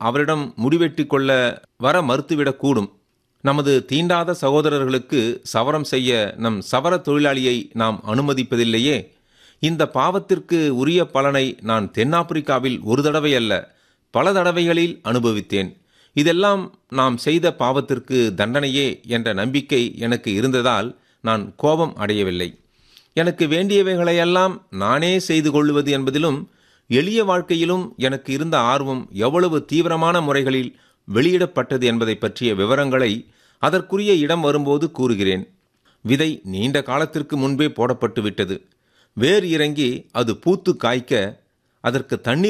அவரிடம் முடிவெட்டி கொள்ள வர மறுத்துவிடக்கூடும் நமது தீண்டாத சகோதரர்களுக்கு சவரம் செய்ய நம் சவர தொழிலாளியை நாம் அனுமதிப்பதில்லையே இந்த பாவத்திற்கு உரிய பலனை நான் தென்னாப்பிரிக்காவில் ஒரு தடவை அல்ல பல தடவைகளில் அனுபவித்தேன் இதெல்லாம் நாம் செய்த பாவத்திற்கு தண்டனையே என்ற நம்பிக்கை எனக்கு இருந்ததால் நான் கோபம் அடையவில்லை எனக்கு வேண்டியவைகளையெல்லாம் நானே செய்து கொள்வது என்பதிலும் எளிய வாழ்க்கையிலும் எனக்கு இருந்த ஆர்வம் எவ்வளவு தீவிரமான முறைகளில் வெளியிடப்பட்டது என்பதை பற்றிய விவரங்களை அதற்குரிய இடம் வரும்போது கூறுகிறேன் விதை நீண்ட காலத்திற்கு முன்பே போடப்பட்டு விட்டது வேர் இறங்கி அது பூத்து காய்க்க அதற்கு தண்ணீர்